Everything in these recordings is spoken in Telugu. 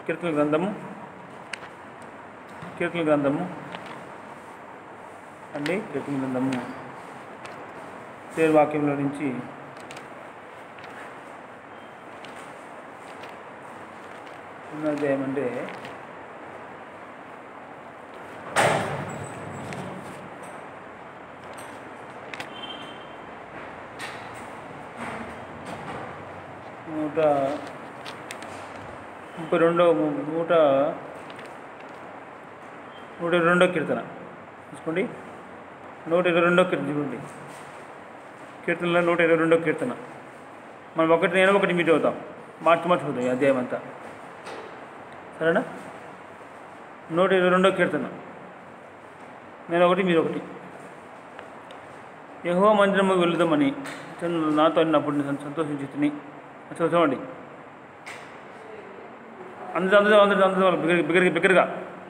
కీర్తన గ్రంథము కీర్తన గ్రంథము అండి కీర్తన గ్రంథము దేవుని వాక్యంలో నుంచి ఉన్న అధ్యాయం అంటే నూట ముప్పై రెండో నూట నూట ఇరవై రెండో కీర్తన చూసుకోండి నూట ఇరవై రెండో కీర్తన చూడండి కీర్తనలో నూట ఇరవై రెండో కీర్తన మనం ఒకటి నేను ఒకటి మీట్ అవుతాం మార్చి మార్చి అవుతాం ఈ అధ్యాయం అంతా సరేనా నూట ఇరవై రెండో కీర్తన నేను ఒకటి మీరు ఒకటి యహో మందిరము వెళుదామని తను నాతో అన్నప్పుడు నేను సంతోషించి తిని చదవండి అందరూ అందరూ అందరూ అందరూ బిగ్గర బిగ్గరగా బిగ్గరగా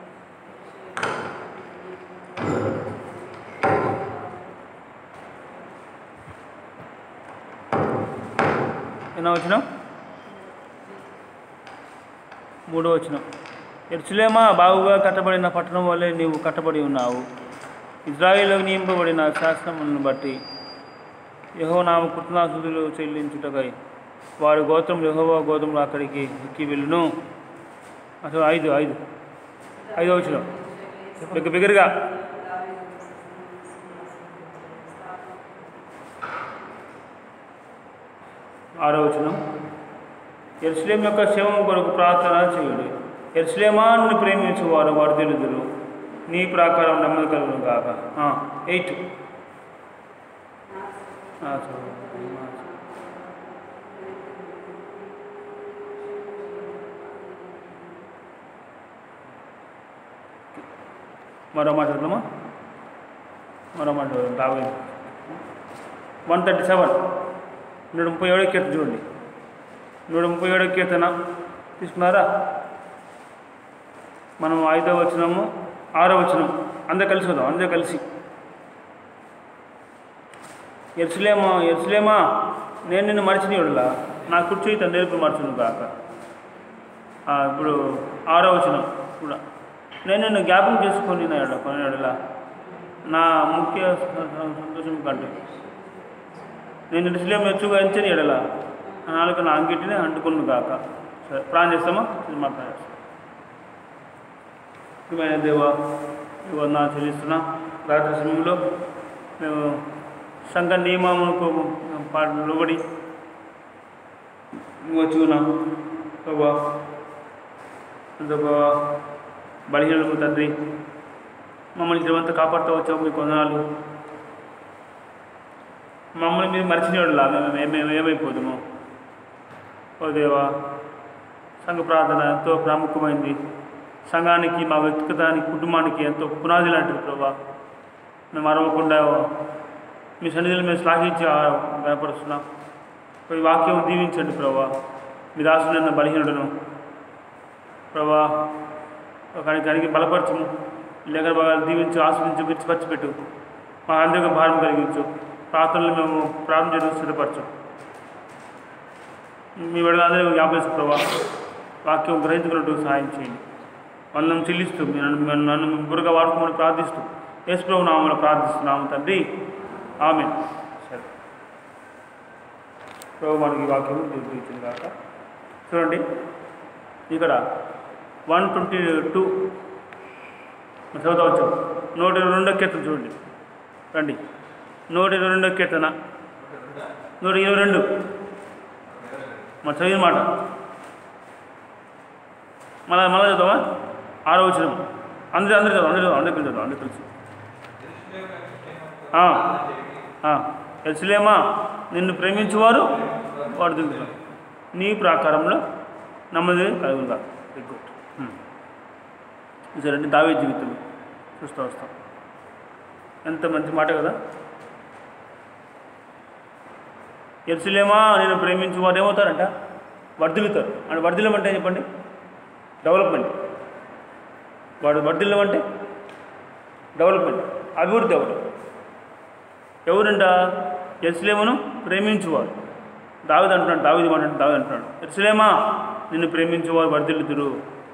ఎన్నో వచ్చిన మూడో వచ్చిన ఎరుసలేమా బాగుగా కట్టబడిన పట్టణం వల్లే నీవు కట్టబడి ఉన్నావు ఇజ్రాయిల్లో నియమింపబడిన శాసనములను బట్టి యహో నామ కృతజ్ఞాసులు చెల్లించుటకై వారి గోత్రం యహోవా గోత్రంలో అక్కడికి ఎక్కి వెళ్ళును అసలు ఐదు ఐదు ఐదో వచ్చిన బిగ్గ బిగ్గరగా ఆరో వచనం ఎరుసలేం యొక్క శవం కొరకు ప్రార్థన చేయుడి ఎరుసలేమాన్ని ప్రేమించు వారు వర్ధిలుదురు నీ ప్రాకారం నెమ్మది కలుగును కాక ఎయిట్ మరో మాట చదువుదామా మరో మాట యాభై వన్ థర్టీ సెవెన్ నూట ముప్పై ఏడో కీర్తన చూడండి నూట ముప్పై ఏడో కీర్తన తీసుకున్నారా మనం ఐదో వచనము ఆరో వచనం అందరు కలిసి వద్దాం అందరూ కలిసి ఎరుసలేమా ఎరుసలేమా నేను నిన్ను మరిచిన ఎడలా నా కుర్చీ తన నేర్పు మరచును కాక ఆ, ఇప్పుడు ఆరో వచనం కూడా నేను నిన్ను జ్ఞాపకం చేసుకొని నా ఎడ కొన్ని ఎడలా నా ముఖ్య స- స- సంతోషం కంటే నేను ఎరుసలేం మెచ్చుగా ఎంచని ఎడలా నా నాలుగు నా అంగిటిని అంటుకును కాక సరే ప్రాణం చేస్తామా ఇది మాట్లాడేస్తాం ప్రియమైన దేవా ఇవో నా చెల్లిస్తున్నా రాత్రి సమయంలో మేము సంఘ నియమములకు పాటు లోబడి వచ్చి ఉన్నాం ప్రభా అంత ప్రభా బలహీనలకు తండ్రి మమ్మల్ని ఇదంతా కాపాడుతూ వచ్చావు మీ కొందనాలు మమ్మల్ని మీరు మరిచినలా మేము ఏమే ఏమైపోతాము ఓ దేవా సంఘ ప్రార్థన ఎంతో ప్రాముఖ్యమైంది సంఘానికి మా వ్యక్తిగతానికి కుటుంబానికి ఎంతో పునాది లాంటిది ప్రభా మేము అరవకుండా మీ సన్నిధిలో మేము శ్లాఘించి కనపరుస్తున్నాం ఈ వాక్యం దీవించండి ప్రభా మీ దాసునన్న బలహీనుడను ప్రభా ఒకరికి కడిగి బలపరచము లేక బాగా దీవించి ఆస్వాదించి విడిచిపచ్చిపెట్టు మా అందరికీ భారం కలిగించు ప్రార్థనలు మేము ప్రార్థన చేసి సిద్ధపరచు మీ విడలందరూ జ్ఞాపకం ప్రభా వాక్యం గ్రహించుకున్నట్టు సహాయం చేయండి వందం చెల్లిస్తూ మీరు నన్ను నన్ను- నన్ను గురుగా వాడుకోమని ప్రార్థిస్తూ యేసుప్రభు నామములో ప్రార్థిస్తున్నాము తండ్రి ఆమె సరే ప్రభు మనకి ఈ వాక్యం ఇచ్చింది కాక చూడండి ఇక్కడ వన్ ట్వంటీ టూ చదువుతా వచ్చాం నూట ఇరవై రెండో కీర్తన చూడండి రండి నూట ఇరవై రెండో కీర్తన నూట ఇరవై రెండు మా చదివిన మాట మళ్ళా మళ్ళా చదువుతావా ఆరో వచ్చిన అందరూ అందరూ చదువు అందరూ అందరూ కలిసి చదువు అందరూ కలిసి ఆ, ఆ, ఎరుసలేమా నిన్ను ప్రేమించువారు వాడు దిగుతారు నీ ప్రాకారంలో నమ్మది కలుగుగా వెరీ గుడ్ సరే దావే జీవితం చూస్తూ వస్తాం ఎంత మంచి మాట కదా ఎరుసలేమా నేను ప్రేమించు వారు ఏమవుతారంట వర్ధిల్లుతారు అంటే వర్ధిల్లమంటే చెప్పండి డెవలప్మెంట్ వాడు వర్ధిల్లం అంటే డెవలప్మెంట్ అభివృద్ధి ఎవరు ఎవరంట ఎరుసలేమును ప్రేమించువారు దావిది అంటున్నాడు దావిది మాట అంటే దావిది అంటున్నాడు ఎరుసలేమా నిన్ను ప్రేమించువారు వర్ధిల్లుతురు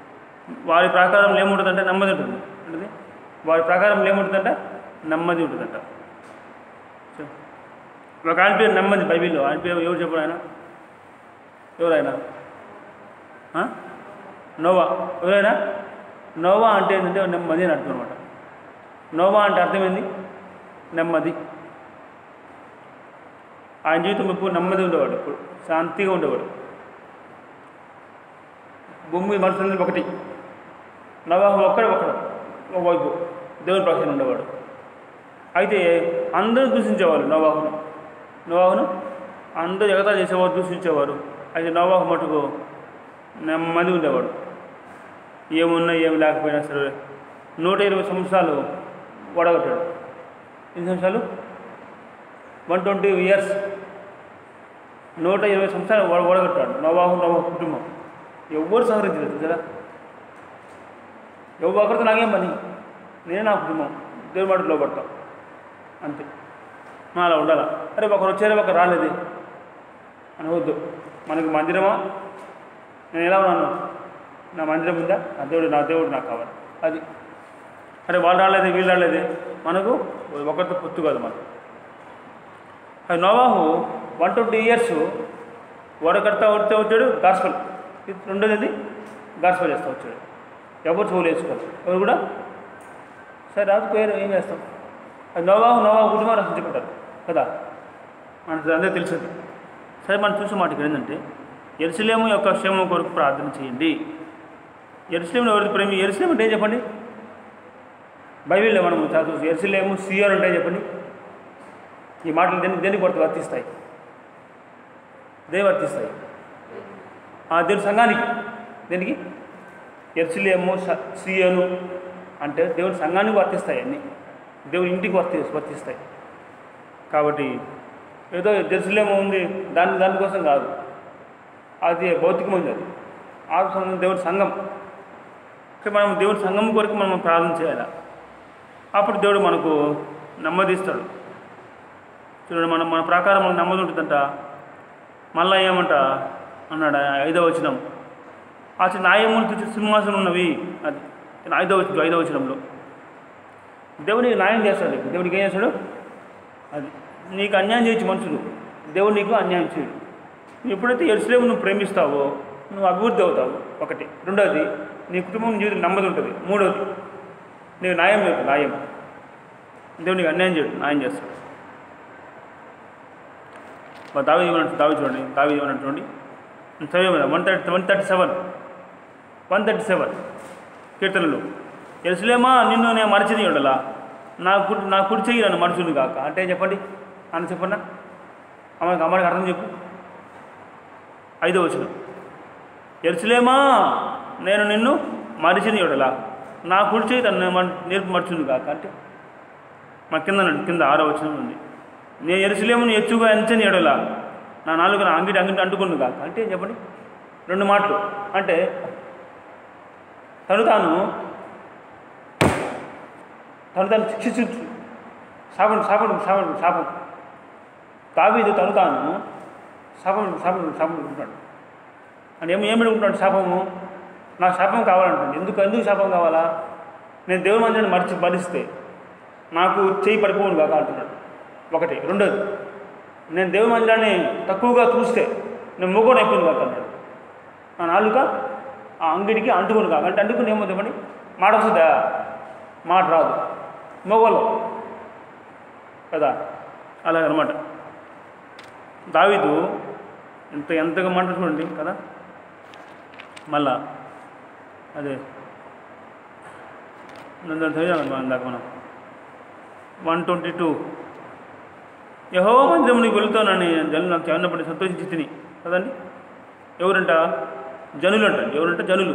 వారి ప్రాకారంలో ఏముంటుందంటే నెమ్మది ఉంటుంది ఏంటిది వారి ప్రాకారంలో ఏముంటుందంట నెమ్మది ఉంటుందంట సో, ఒక ఆయన పేరు నెమ్మది బైబిల్లో ఆయన పేరు ఎవరు చెప్పారు ఆయన ఎవరు ఆయన ఆ? నోవా ఎవరైనా నోవా అంటే ఏంటంటే నెమ్మది అని అర్థం అనమాట నోవా అంటే అర్థమైంది నెమ్మది ఆయన జీవితం ఎప్పుడు నెమ్మది ఉండేవాడు ఇప్పుడు శాంతిగా ఉండేవాడు భూమి మనుషులందరూ ఒకటి నవాహం ఒక్కడ ఒకడు ఒకవైపు దేవుని ప్రశ్న ఉండేవాడు అయితే అందరూ దూషించేవారు నవాహును నవాహును అందరూ ఎగతా చేసేవారు దూషించేవారు అయితే నవాహు మటుకు నెమ్మది ఉండేవాడు ఏమున్నా ఏమి లేకపోయినా సరే నూట ఇరవై సంవత్సరాలు వడగట్టాడు ఎన్ని సంవత్సరాలు వన్ ట్వంటీ ఇయర్స్ నూట ఇరవై సంవత్సరాలు వడ వడగట్టాడు నవాహు నవాహు కుటుంబం ఎవ్వరు సహకరించలేదు కదా ఎవరు ఒకరితో నాకేం పని నేనే నా కుటుంబం దేవుడి మాట లోపడతాం అంతే మా అలా ఉండాలా అరే ఒకరు వచ్చారే ఒకరు రాలేదే అనవద్దు మనకి మందిరమా నేను ఎలా ఉన్నాను నా మందిరం ఉందా నా దేవుడు నా దేవుడు నాకు కావాలి అది అరే వాళ్ళు రాలేదే వీళ్ళు రాలేదే మనకు ఒకరితో పొత్తు కాదు మనకు అది నోవాహు వన్ ట్వంటీ ఇయర్స్ వడకడతా వడితే వచ్చాడు గార్స్పల్ ఇది రెండోది గార్స్పల్ చేస్తూ వచ్చాడు ఎవరు చెవులు వేసుకోరు ఎవరు కూడా సరే రాజు పేరు ఏం చేస్తాం అది నోవాహు నోవాహు కుటుంబం రక్షించబడ్డారు కదా మనకు అందరూ తెలిసింది సరే మనం చూసే మాట ఇక్కడ ఏంటంటే ఎరుసలేము యొక్క క్షేమం కొరకు ప్రార్థన చేయండి ఎరుసలేముని ఎవరిది ప్రేమి ఎరుసలేము అంటే ఏం చెప్పండి బైబిల్లో మనం చదువు ఎరుసలేము సియోర్ అంటే చెప్పండి ఈ మాటలు దేని దేనికి కొరకు వర్తిస్తాయి దేని వర్తిస్తాయి ఆ దేవుని సంఘానికి దేనికి ఎర్సిలేము స- సియోను అంటే దేవుని సంఘానికి వర్తిస్తాయి అన్నీ దేవుని ఇంటికి వర్తి వర్తిస్తాయి కాబట్టి ఏదో జెరూసలేము ఉంది దాని దానికోసం కాదు అది భౌతికమైనది అది ఆ సంఘం దేవుని సంఘం కాబట్టి మనం దేవుని సంఘం కొరకు మనం ప్రార్థన చేయాలి అప్పుడు దేవుడు మనకు నెమ్మదిస్తాడు చూడండి మనం మన ప్రకారం మనకు నెమ్మది ఉంటుందంట మళ్ళా ఏమంట అన్నాడు ఐదవ వచనం అసలు న్యాయములు తెచ్చి సింహాసనం ఉన్నవి అది ఐదవ వచనం ఐదవ వచనంలో దేవునికి న్యాయం చేస్తాడు నీకు దేవునికి ఏం చేస్తాడు అది నీకు అన్యాయం చేయొచ్చు మనుషులు దేవుడు నీకు అన్యాయం చేయడు నువ్వు ఎప్పుడైతే ఎరుసలేము నువ్వు ప్రేమిస్తావో నువ్వు అభివృద్ధి అవుతావు ఒకటి రెండోది నీ కుటుంబం నీ జీవితం నెమ్మది ఉంటుంది మూడోది నీకు న్యాయం లేదు న్యాయం దేవుడు నీకు అన్యాయం చేయడు న్యాయం చేస్తాడు మా దావి ఇవ్వనంటు దావి చూడండి దావి ఇవ్వనంటు చూడండి చదివే one thirty one thirty seven one thirty seven కీర్తనలు ఎరుసలేమా నిన్ను నేను మరచిని ఉండలా నా కుడి నా కుడి చెయ్యి నన్ను మనుషులు కాక అంటే చెప్పండి అని చెప్పండి అమ్మకి అమ్మకి అర్థం చెప్పు ఐదో వచ్చిన ఎరుసలేమా నేను నిన్ను మరిచిని ఉండలా నా కుడి చెయ్యి తను నేర్పు మర్చును కాక అంటే మా కింద నుండి కింద ఆరో వచనం ఉంది నేను ఎరుసలేమును ఎచ్చుగా ఎంచని ఎడలా నా నాలుగు నా అంగిటి అంగిటి అంటుకుండు కాక అంటే చెప్పండి రెండు మాటలు అంటే తను తాను తను తాను శిక్షించు శాపం శాపం శాపం శాపం తావీదు తను తాను శాపం శాపం శాపం అనుకుంటాడు అని ఏమి ఏమి అనుకుంటాడు శాపము నాకు శాపం కావాలంటాడు ఎందుకు ఎందుకు శాపం కావాలా నేను దేవుని మందిరాన్ని మరిచి భరిస్తే నాకు చేయి పడిపోను కాక అంటున్నాడు ఒకటి రెండోది నేను దేవుని మందిరాన్ని తక్కువగా చూస్తే నేను మొగోడు అయిపోయింది కాక అన్నాడు నా నాలుక ఆ అంగిడికి అంటుకుని కాక అంటే అంటుకుని ఏమో చెప్పండి మాట వస్తుందా మాట రాదు మొగోళ్ళు కదా అలాగనమాట దావీదు ఎంత ఎంతగా మాట చూడండి కదా మళ్ళా అదే నన్ను చదివాను మనం ఇందాక మనం వన్ ట్వంటీ టూ యహో మందిరంలోకి వెళుతానని జనులు నాకు చెప్పినప్పుడు సంతోషించి తిని కదండి ఎవరంట జనులు అంట ఎవరంట జనులు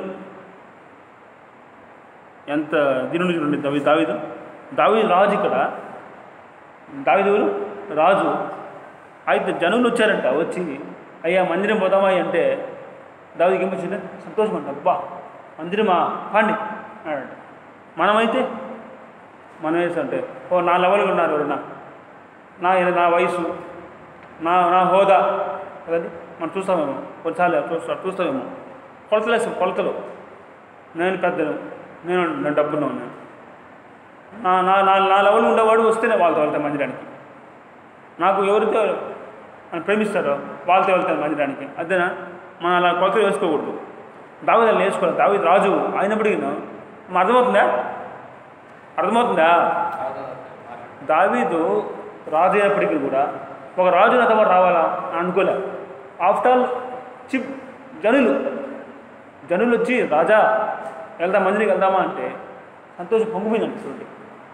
ఎంత దీనుని చూడండి దావి దావీదు దావీదు రాజు ఇక్కడ దావీదు ఎవరు? రాజు అయితే జనులు వచ్చారంట వచ్చి అయ్యా మందిరం పోదామా అంటే దావీదికి ఏమొచ్చింది సంతోషం అంట అబ్బా మందిరమా పండి అన్నాడు మనమైతే మనం అంటే ఓ నా లెవెల్గా ఉన్నారు ఎవరన్నా నా నా వయసు నా నా హోదా కదండి మనం చూస్తామేమో కొన్నిసార్లు చూస్తా చూస్తామేమో కొలతలు వేస్తాం కొలతలు నేను పెద్దను నేను నా డబ్బున్న ఉన్నాను నా నా నా నా లెవెల్ ఉండేవాడు వస్తేనే వాళ్ళతో వెళ్తాను మందిరానికి నాకు ఎవరితో నన్ను ప్రేమిస్తారో వాళ్ళతో వెళ్తాను మందిరానికి అదేనా మనం అలా కొలతలు వేసుకోకూడదు దావీదు అలా వేసుకోవాలి దావీదు రాజు అయినప్పటికీ మా అర్థమవుతుందా అర్థమవుతుందా దావీదు రాజు అయినప్పటికీ కూడా ఒక రాజు నాతో పాటు రావాలా అని అనుకోలే ఆఫ్టర్ ఆల్ చిప్ జనులు జనులు వచ్చి రాజా వెళ్దాం మందిరికి వెళ్దామా అంటే సంతోషం పొంగిపోయిందండి చూడండి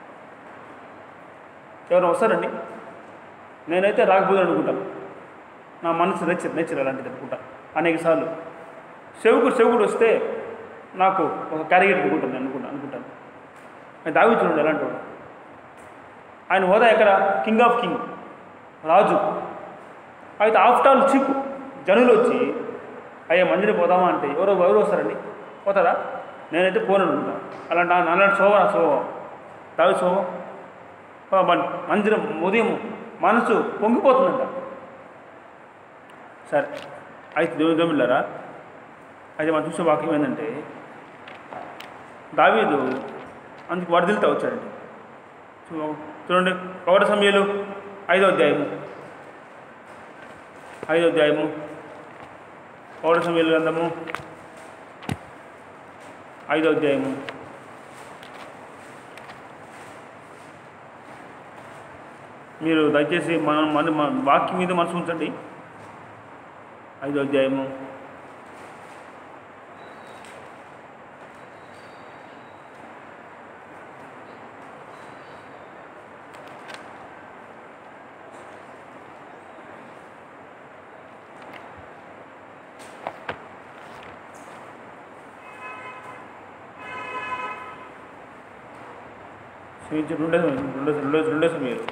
ఎవరు వస్తారండి నేనైతే రాకపోదు అనుకుంటాను నా మనసు నేచర్ నేచర్ అలాంటిది అనుకుంటా అనేక సార్లు సేవకుడు సేవకుడు వస్తే నాకు ఒక క్యారిగేట్ అనుకుంటాను నేను అనుకుంటా అనుకుంటాను ఆయన దావి చూడండి ఎలాంటి వాడు ఆయన హోదా ఎక్కడ కింగ్ ఆఫ్ కింగ్ రాజు అయితే ఆఫ్టర్ ఆల్ చీప్ జనులు వచ్చి అయ్యా మందిరం పోదామా అంటే ఎవరో ఎవరు వస్తారండి పోతారా నేనైతే పోను అనుకుంటా అలాంటి నా- అలాంటి శోభ నా శోభ దావి శోభ ఆ మన్- మందిరం ఉదయం మనసు పొంగిపోతుందంట సరే అయితే దేవుని దేవుళ్ళారా అయితే మనం చూసే వాక్యం ఏంటంటే దావీదు అందుకు వర్ధిల్తా వచ్చాడండి చూ- చూడండి పౌర సమయాలు ఐదో అధ్యాయము ఐదో అధ్యాయము పౌర సమయాలు గ్రంథము ఐదో అధ్యాయము మీరు దయచేసి మన మన మన వాక్యం మీద మనసు ఉంచండి ఐదో అధ్యాయము క్షమించి రెండో రెండో రెండో రెండో సమయాలు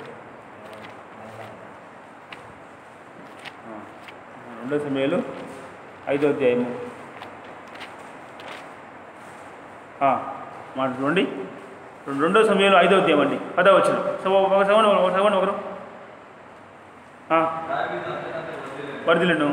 ఆ, రెండో సమయాలు ఐదో అధ్యాయము ఆ, మాట చూడండి రెండు- రెండో సమయంలో ఐదో అధ్యాయం అండి పదో వచ్చిన సో ఒక సగం ఒక సగం ఒకరు వరదలను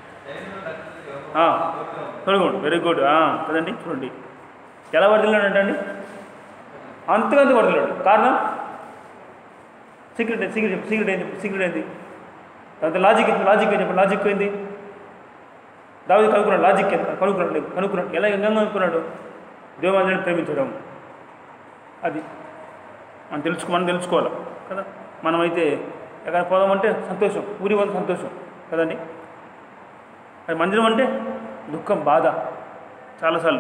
వెరీ గుడ్ వెరీ గుడ్ కదండి చూడండి ఎలా వరదలను అంటండి అంతకంత వరదలాడు కారణం సీక్రెట్ సీక్రెట్ సీక్రెట్ ఏంది సీక్రెట్ ఏంది దాంతో లాజిక్ ఏంది లాజిక్ ఏంది చెప్పండి లాజిక్ ఏంది దావది కనుక్కున్నాడు లాజిక్ ఏంది కనుక్కున్నాడు కనుక్కున్నాడు ఎలా ఎలా కనుక్కున్నాడు దేవాన్ని ప్రేమించడం అది మనం తెలుసుకో మనం తెలుసుకోవాలి కదా మనమైతే ఎక్కడ పోదామంటే సంతోషం ఊరి వల్ల సంతోషం కదండి అది మందిరం అంటే దుఃఖం బాధ చాలాసార్లు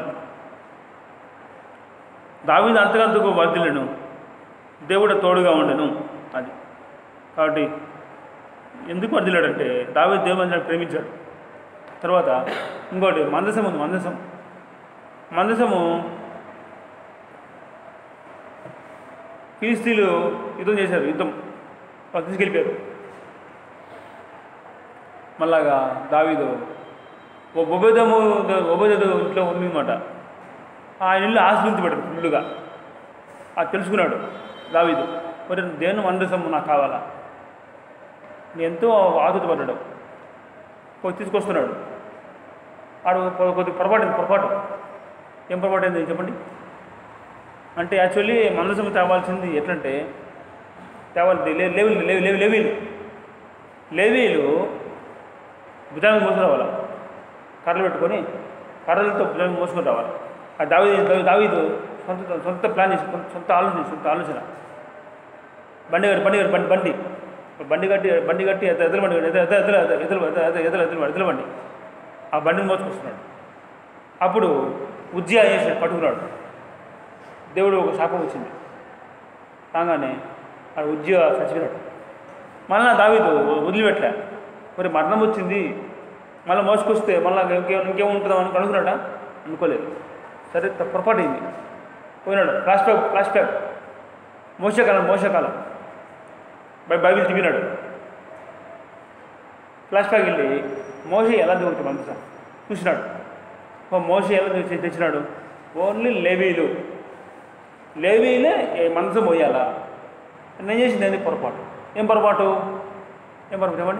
దావీదు అంతకంతకు వర్ధిల్లను దేవుడు తోడుగా ఉండను అది కాబట్టి ఎందుకు వర్ధిల్లాడంటే దావీదు దేవుని ప్రేమించాడు తర్వాత ఇంకోటి మందసం ఉంది మందసం మందసము ఫిలిస్తీన్లు యుద్ధం చేశారు యుద్ధం వాళ్ళు తీసుకెళ్ళిపోయారు మళ్ళాగా దావీదు ఓ ఒబేదము ఒబేదము ఇంట్లో ఉందన్నమాట ఆయన ఇల్లు ఆశ్రయించబడ్డాడు ఫుల్లుగా అది తెలుసుకున్నాడు దావీదు మరి దేని మందసము నాకు కావాలా నేను ఎంతో ఆదుతపడ్డాడు పోయి తీసుకొస్తున్నాడు ఆడు కొ- కొద్ది పొరపాటు అయింది, పొరపాటు ఏం పొరపాటు అయింది చెప్పండి అంటే యాక్చువల్లీ మందసం తేవాల్సింది ఎట్లంటే తేవాలి లే లేవీలు లేవి లేవి లేవీలు లేవీలు భుజానికి మోసుకు రావాలి కర్రలు పెట్టుకొని కర్రలతో భుజానికి మోసుకొని రావాలి ఆ దావీ దావీదు సొంత సొంత ప్లాన్ చేసి సొంత- సొంత ఆలోచన సొంత ఆలోచన బండి కట్టి బండి కట్టి బండి బండి బండి కట్టి బండి కట్టి ఎద్ద- ఎద్దుల బండి ఎద్ద- ఎద్ద- ఎద్దుల ఎద్ద- ఎద్దుల ఎద్ద- ఎద్ద- ఎద్దుల ఎద్దుల ఎద్దుల బండి ఆ బండిని మోసుకొస్తున్నాడు అప్పుడు ఉజ్జయ చేసి పట్టుకున్నాడు దేవుడు ఒక శాపం వచ్చింది రాగానే ఆ ఉజ్జయ చచ్చిపోయాడు మళ్ళా దావీదు వదిలిపెట్టలే మరి మరణం వచ్చింది మళ్ళీ మోసుకొస్తే మళ్ళీ ఇంకే ఇంకేముంటుందో అని అనుకున్నాడా అనుకోలేదు సరే త- పొరపాటు అయింది పోయినాడు ఫ్లాష్ బ్యాక్ ఫ్లాష్ బ్యాక్ మోసకాలం మోసకాలం బై బైబిల్ తిప్పినాడు ఫ్లాష్ బ్యాక్ వెళ్ళి మోస ఎలా దొరుకుతుంది మంత్స చూసినాడు ఓ మోస ఎలా తెచ్చి- తెచ్చినాడు ఓన్లీ లేవీలు లేవీలే ఏ మంచం పోయాలా నేను చేసింది ఏంది పొరపాటు ఏం పొరపాటు ఏం పొరపాటు చెప్పండి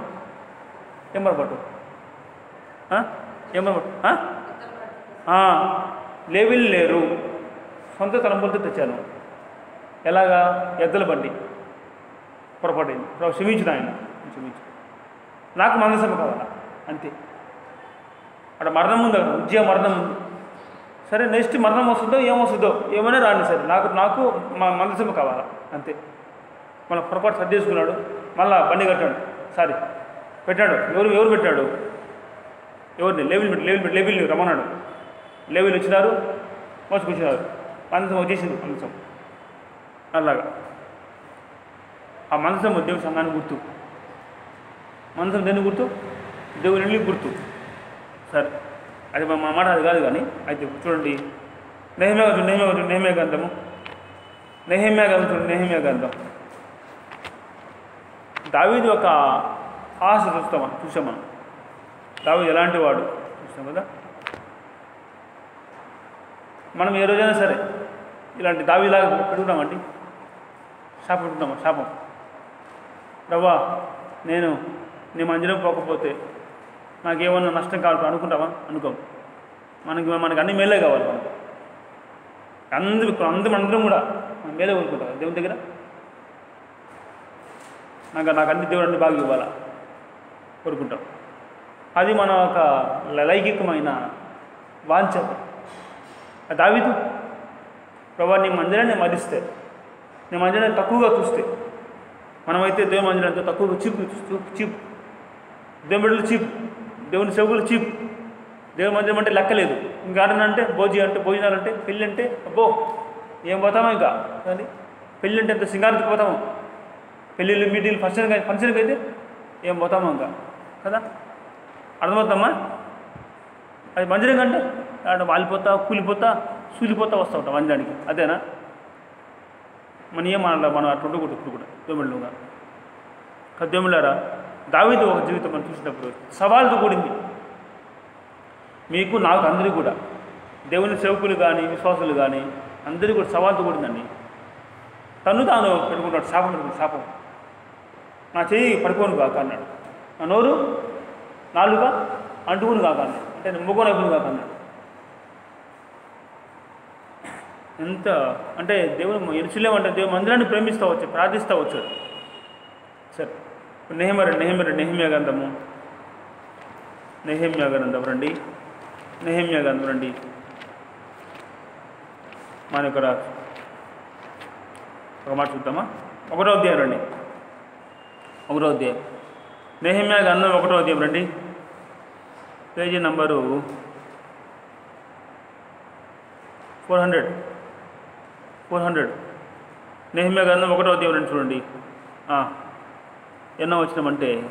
ఏం పొరపాటు ఆ? ఏం పొరపాటు ఆ? ఆ, లేవిలు లేరు సొంత తలంపులతో తెచ్చాను ఎలాగా ఎద్దల బండి పొరపాటైంది ప్రభు క్షమించిన ఆయన క్షమించు నాకు మందసభ కావాలా అంతే అక్కడ మరణం ఉంది అక్కడ ఉద్యోగ మరణం ఉంది సరే నెక్స్ట్ మరణం వస్తుందో ఏమొస్తుందో ఏమైనా రాండి సరే నాకు నాకు మా మందసభ కావాలా అంతే మన పొరపాటు సర్ది చేసుకున్నాడు మళ్ళా బండి కట్టాడు సారీ పెట్టాడు ఎవరు ఎవరు పెట్టాడు ఎవరిని లేవిల్ పెట్టి లేవిల్ పెట్టి లేవిల్ని రమ్మన్నాడు లేవిల్ వచ్చినారు మోసుకొచ్చినారు మందసం వచ్చేసింది మందసం అలాగా ఆ మందసం దేవుడి సంఘానికి గుర్తు మందసం దేని గుర్తు దేవుని ఇల్లు గుర్తు సరే అది మా మాట అది కాదు కానీ అయితే చూడండి నెహమే నెహమే నెహమే గ్రంథము నెహమ్యా గ్రంథం చూడండి నెహమ్యా గ్రంథం దావీది ఒక ఆశ చూస్తాం మనం చూసాం మనం దావీదు ఎలాంటి వాడు చూస్తాం కదా మనం ఏ రోజైనా సరే ఇలాంటి దావీలాగా పెట్టుకుంటామండి శాపం పెట్టుకుంటామా శాపం రవ్వా నేను నీ మందిరం పోకపోతే నాకేమన్నా నష్టం కావాలి అనుకుంటావా అనుకోం మనకి మనకి అన్ని మేలే కావాలి మనకు అందరూ అందరం అందరం కూడా మనం మేలే కోరుకుంటాం దేవుని దగ్గర నాకు నాకు అన్ని దేవుడు అన్ని బాగా ఇవ్వాలా కోరుకుంటాం అది మన ఒక లైంగికమైన వాంఛ అది దావిదు ప్రభా నీ మందిరాన్ని మరిస్తే నీ మందిరాన్ని తక్కువగా చూస్తే మనమైతే దేవుని మందిరాన్ని ఎంతో తక్కువగా చీప్ చీప్ చీప్ దేవుని బిడ్డలు చీప్ దేవుని సేవకులు చీప్ దేవుని మందిరం అంటే లెక్కలేదు ఇంకా అంటే భోజి అంటే భోజనాలు అంటే పెళ్ళి అంటే అబ్బో ఏం పోతామో ఇంకా కానీ పెళ్ళి అంటే ఎంత సింగారతికి పోతాము పెళ్ళిళ్ళు మీటింగ్లు ఫంక్షన్ ఫంక్షన్కి అయితే ఏం పోతామో ఇంకా కదా అర్థమవుతామా అది మందిరం కంటే అంటే వాలిపోతా కూలిపోతా సూలిపోతా వస్తూ ఉంటాం మందిరానికి అదేనా మన ఏం మన మనం అట్లా ఉండకూడదు ఇప్పుడు కూడా దేవుళ్ళుగా దేవుళ్ళారా దావీదు ఒక జీవితం మనం చూసినప్పుడు సవాళ్ళతో కూడింది మీకు నాకు అందరికీ కూడా దేవుని సేవకులు కానీ విశ్వాసులు కానీ అందరికీ కూడా సవాల్తో కూడిందండి తను తాను పెట్టుకుంటాడు శాపం పెట్టుకుంటాడు శాపం నా చెయ్యి పడిపోను కాక అన్నాడు నా నోరు నాలుగా అంటుకుని కాక అన్నాడు అంటే ముగ్గురు అయిపోయింది కాక అన్నాడు ఎంత అంటే దేవుని ఎరుచులేమంటే దేవుని మందిరాన్ని ప్రేమిస్తూ వచ్చాడు ప్రార్థిస్తూ వచ్చాడు సరే నెహమర నెహమర నెహమ్య గ్రంథము నెహమ్య గ్రంథం రండి నెహమ్య గ్రంథం రండి మన ఇక్కడ ఒక మాట చూద్దామా ఒకటో అధ్యాయం రండి ఒకటో అధ్యాయం నెహమ్య గ్రంథం ఒకటో అధ్యాయం రండి పేజీ number four hundred four hundred నెహమ్య గ్రంథం ఒకటో అధ్యాయం రండి చూడండి ఆ, ఎన్నో వచనం అంటే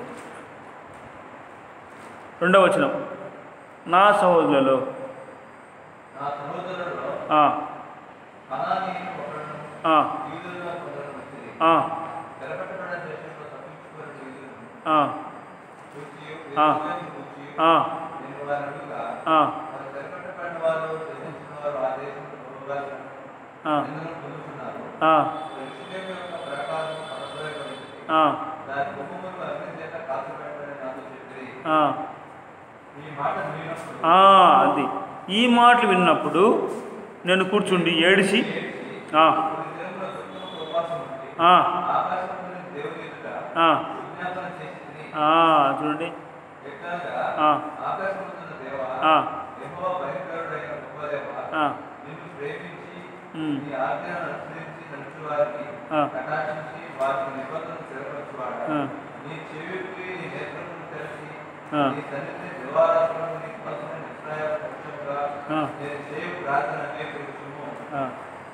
రెండవ వచనం నా సహోదరులలో నా సహోదరులలో ఆ, కనానీయులు ఒకడును, ఆ, యూదులలో కొందరు వచ్చి, ఆ, చెరపట్టబడిన దేశంలో తప్పించుకొని యూదులను ఆ, చూచియు, ఆ. ఎరుసలేమును చూచియు, ఆ, నేను వారిని అడుగుగా, ఆ, మరి చెరపట్టబడిన వారు, గ్రహించిన వారు ఆ దేశంలో పోగాలని ఆ, నిందలు పొందుతున్నారు. ఆ, ఎరుసలేము యొక్క ప్రాకారం పడద్రోయబడింది. ఆ, దాని గుమ్మములు అగ్ని చేత కాల్చబడినవని నాతో చెప్పిరి. ఆ. ఈ మాట వినినప్పుడు ఆ, అది ఈ మాటలు విన్నప్పుడు నేను కూర్చుండి ఏడిసి ఆ, కొన్ని దినముల దుఃఖముతో ఉపవాసం ఉండి, ఆ, ఆకాశమందుని దేవుని ఎదుట ఆ, విజ్ఞాపన చేసిరి. ఆ, చూడండి ఎట్లనగా, ఆ, ఆకాశమందున్న దేవా, ఆ, యెహోవా భయంకరుడైన గొప్ప దేవా, ఆ, నిన్ను ప్రేమించి ఉమ్, నీ ఆజ్ఞను అనుసరించి నడుచువారికి ఆ. కటాక్షించి వారికి నిబంధన స్థిరపరచువాడా ఆ. నీ చెవికి నీ నేత్రమును తెరచి ఆ. నీ సన్నిధిని దివారాత్రము నీ కోసమే నిశ్చయ పక్షముగా ఆ. నేను చేయు ప్రార్థన అంగీకరించుము ఆ.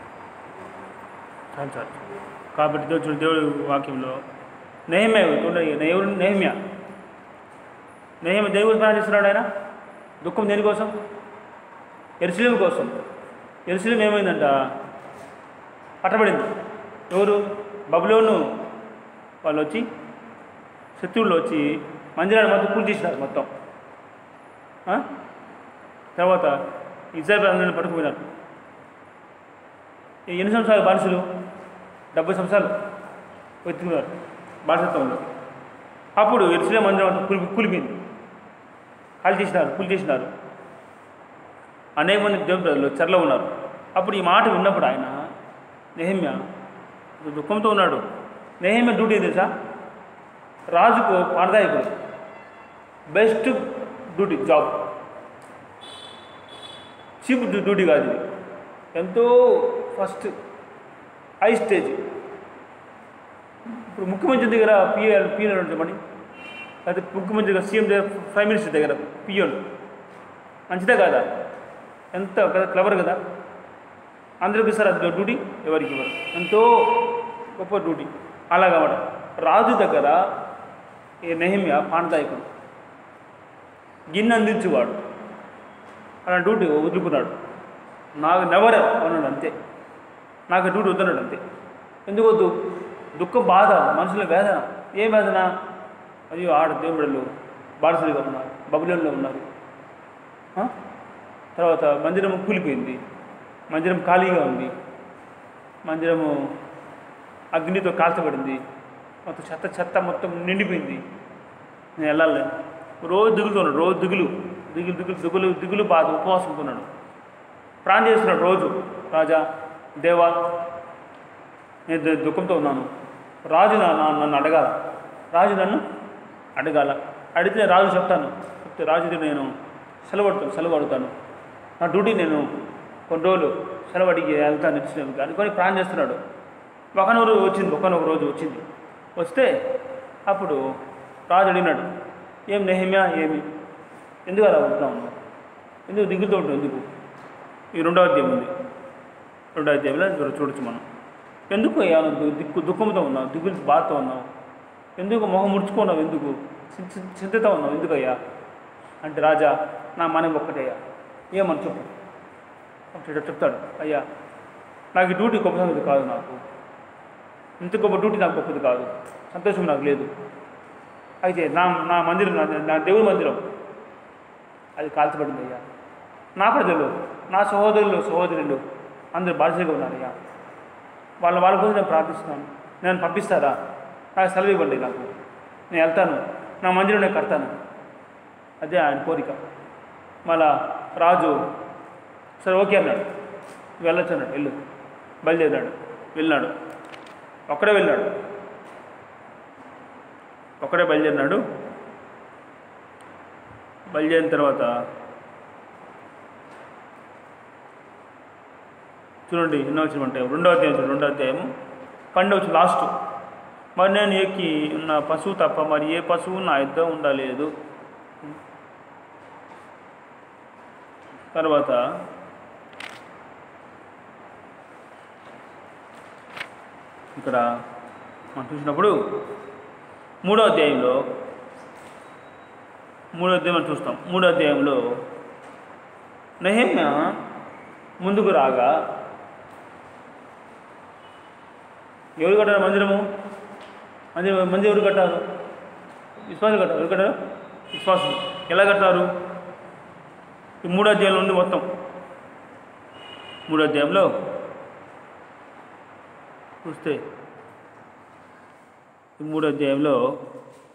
చాలు చాలు కాబట్టి దేవుడు చూడు దేవుడి వాక్యంలో నేహమ్య చూడండి దేవుడు నేహమ్య నేహమ్య దేవుడు ప్రార్థిస్తున్నాడు ఆయన దుఃఖం దేనికోసం ఎరుసలేం కోసం ఎరుసలేం ఏమైందంట పట్టబడింది ఎవరు బబులోను వాళ్ళు వచ్చి శత్రువులు వచ్చి మందిరాన్ని మొత్తం పూర్తి చేసినారు మొత్తం ఆ? తర్వాత ఇజ్రాయల్ అందరిని పట్టుకుపోయినారు ఈ ఎన్ని సంవత్సరాలు బానిసలు డెబ్బై సంవత్సరాలు వెతుకున్నారు బానిసత్వంలో అప్పుడు ఎరుసలే మందిరం అంతా కూలి కూలిపోయింది కాల్ చేసినారు కూలి చేసినారు అనేక మంది దేవుని ప్రజలు చెరలో ఉన్నారు అప్పుడు ఈ మాట విన్నప్పుడు ఆయన నెహమ్య దుఃఖంతో ఉన్నాడు నెహమ్య డ్యూటీ ఏం తెలుసా రాజుకు పారదాయకుడు best duty job cheap duty కాదు ఇది ఎంతో ఫస్ట్ హై స్టేజ్ ఇప్పుడు ముఖ్యమంత్రి దగ్గర పిఎల్ పిఎల్ ఉంటుంది అయితే ముఖ్యమంత్రి దగ్గర సీఎం దగ్గర ప్రైమ్ మినిస్టర్ దగ్గర పిఎల్ మంచిదే కాదా ఎంత కదా క్లవర్ కదా అందరికి ఇస్తారు అది డ్యూటీ ఎవరికి ఇవ్వరు ఎంతో గొప్ప డ్యూటీ అలాగమాట రాజు దగ్గర ఈ నెహిమ్య పానదాయకుడు గిన్నె అందించేవాడు అలా డ్యూటీ వదులుకున్నాడు నాకు నెవర్ అన్నాడు అంతే నాకు డ్యూటీ వద్దన్నాడు అంతే ఎందుకు వద్దు దుఃఖం బాధ మనసులో వేదన ఏ వేదన అయ్యో ఆడ దేవుడులు బారసులుగా ఉన్నారు బబులంలో ఉన్నారు ఆ? తర్వాత మందిరం కూలిపోయింది మందిరం ఖాళీగా ఉంది మందిరము అగ్నితో కాల్చబడింది మొత్తం చెత్త చెత్త మొత్తం నిండిపోయింది నేను వెళ్ళాలి రోజు దిగుతున్నాడు రోజు దిగులు దిగులు దిగులు దిగులు దిగులు బాధ ఉపవాసం ఉంటున్నాడు ప్రాణం చేస్తున్నాడు రోజు రాజా దేవా నేను దు- దుఃఖంతో ఉన్నాను రాజు నా నా- నన్ను అడగాల రాజు నన్ను అడగాల అడిగితే రాజు చెప్తాను చెప్తే రాజుకి నేను సెలవు అడుగుతాను సెలవు అడుగుతాను నా డ్యూటీ నేను కొన్ని రోజులు సెలవు అడిగి వెళ్తాను ఇచ్చినాను అనుకొని ప్రాణం చేస్తున్నాడు ఒకనొక వచ్చింది ఒకనొక రోజు వచ్చింది వస్తే అప్పుడు రాజు అడిగినాడు ఏం నెహమ్యా ఏమి ఎందుకు అలా ఉంటున్నావు నువ్వు? ఎందుకు దిగుతూ ఉంటావు ఎందుకు ఈ రెండవ అధ్యాయం ఉంది రెండవ అధ్యాయంలో చూడ- చూడొచ్చు మనం ఎందుకు అయ్యా నువ్వు దు- దిక్కు దుఃఖంతో ఉన్నావు దిగులు బాధతో ఉన్నావు ఎందుకు మొహం ముడుచుకున్నావు ఎందుకు చి- చి- చింతతో ఉన్నావు ఎందుకయ్యా అంటే రాజా నా మనం ఒక్కటయ్యా ఏమని చెప్పు అప్పుడు చెప్తాడు అయ్యా నాకు ఈ డ్యూటీ గొప్ప సంగతి కాదు నాకు ఇంత గొప్ప డ్యూటీ నాకు గొప్పది కాదు సంతోషం నాకు లేదు అయితే నా నా మందిరం నా- నా దేవుని మందిరం అది కాల్చబడింది అయ్యా నా ప్రజలు నా సహోదరులు సహోదరులు అందరూ బాధ్యతగా ఉన్నారయ్యా వాళ్ళ వాళ్ళ కోసం నేను ప్రార్థిస్తున్నాను నేను పంపిస్తారా నాకు సెలవు ఇవ్వండి నాకు నేను వెళ్తాను నా మందిరం నేను కడతాను అదే ఆయన కోరిక మళ్ళా రాజు సరే ఓకే అన్నాడు వెళ్ళొచ్చు అన్నాడు వెళ్ళు బయలుదేరాడు వెళ్ళినాడు ఒక్కడే వెళ్ళాడు ఒక్కడే బయలుదేరినాడు బయలుదేరిన తర్వాత చూడండి ఎన్నో వచ్చిన అంటే రెండో అధ్యాయం చూడండి రెండో అధ్యాయము పండు వచ్చి లాస్ట్ మరి నేను ఎక్కి ఉన్న పశువు తప్ప మరి ఏ పశువు నా యుద్ధం ఉండలేదు తర్వాత ఇక్కడ మనం చూసినప్పుడు మూడో అధ్యాయంలో మూడో అధ్యాయం మనం చూస్తాం మూడో అధ్యాయంలో నెహమ్య ముందుకు రాగా ఎవరు కట్టారు మందిరము మందిరం మందిరం ఎవరు కట్టారు విశ్వాసులు కట్టారు ఎవరు కట్టారు విశ్వాసులు ఎలా కట్టారు ఈ మూడో అధ్యాయంలో ఉంది మొత్తం మూడో అధ్యాయంలో చూస్తే ఈ మూడో అధ్యాయంలో